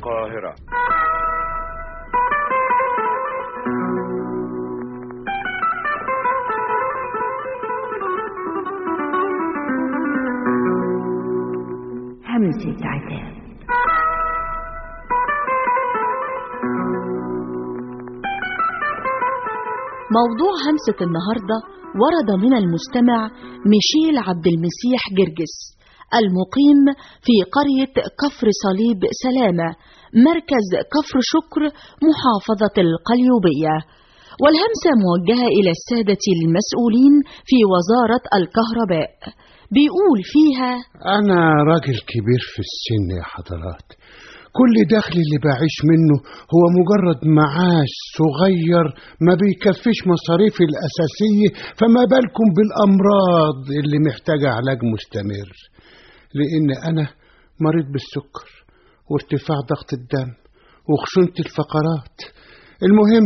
القاهرة همسة عتاب موضوع همسة النهاردة ورد من المستمع ميشيل عبد المسيح جرجس المقيم في قرية كفر صليب سلامة مركز كفر شكر محافظة القليوبية والهمسة موجهة إلى السادة المسؤولين في وزارة الكهرباء بيقول فيها أنا راجل كبير في السن يا حضرات كل دخل اللي بعيش منه هو مجرد معاش صغير ما بيكفيش مصاريفي الأساسية فما بالكم بالأمراض اللي محتاجة علاج مستمر لأن أنا مريض بالسكر وارتفاع ضغط الدم وخشونة الفقرات المهم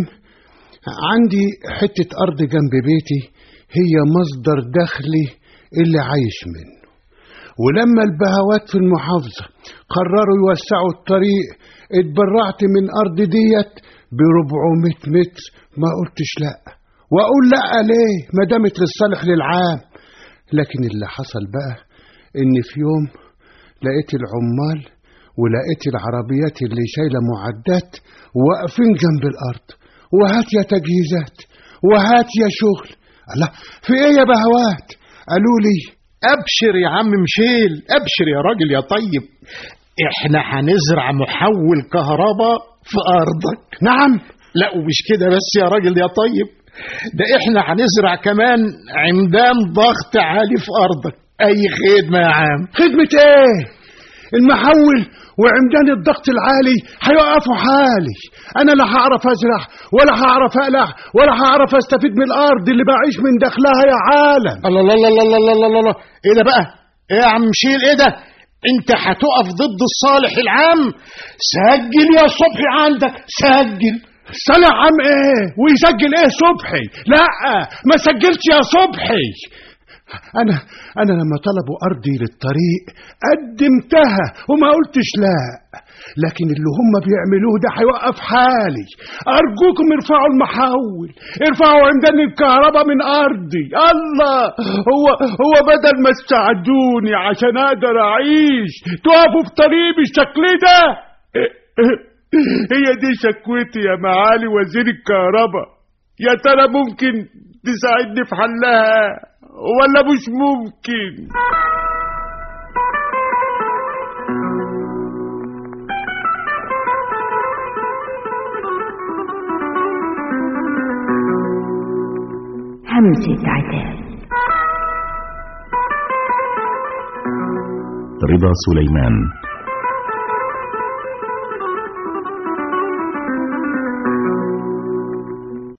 عندي حتة أرض جنب بيتي هي مصدر دخلي اللي عايش منه ولما البهوات في المحافظة قرروا يوسعوا الطريق اتبرعت من أرض ديت بربعمية متر ما قلتش لأ وأقول لأ ليه ما دامت للصالح للعام لكن اللي حصل بقى إن في يوم لقيت العمال ولقيت العربيات اللي شايلة معدات واقفين جنب الأرض وهات يا تجهيزات وهات يا شغل الله في ايه يا بهوات قالوا لي ابشر يا عم مشيل ابشر يا راجل يا طيب احنا هنزرع محول كهرباء في ارضك نعم لا ومش كده بس يا راجل يا طيب ده احنا هنزرع كمان عمدان ضغط عالي في ارضك اي خدمه يا عم خدمة ايه المحول وعمدان الضغط العالي هيوقفوا حالي انا لا هعرف ازرع ولا هعرف اقلع ولا هعرف استفيد من الارض اللي بعيش من دخلها يا عالم الله الله الله الله الله الله الله الله ايه ده بقى ايه يا عم مشيل ايه ده انت هتقف ضد الصالح العام سجل يا صبحي عندك سجل صالح عام ايه ويسجل ايه صبحي لا ما سجلش يا صبحي انا انا لما طلبوا ارضي للطريق قدمتها وما قلتش لا لكن اللي هم بيعملوه ده هيوقف حالي ارجوكم ارفعوا المحول ارفعوا عمدان الكهرباء من ارضي الله هو هو بدل ما تساعدوني عشان اقدر اعيش تقفوا في طريقي بالشكل ده هي دي شكوتي يا معالي وزير الكهرباء يا ترى ممكن تساعدني في حلها ولا مش ممكن همسة عتاب رضا سليمان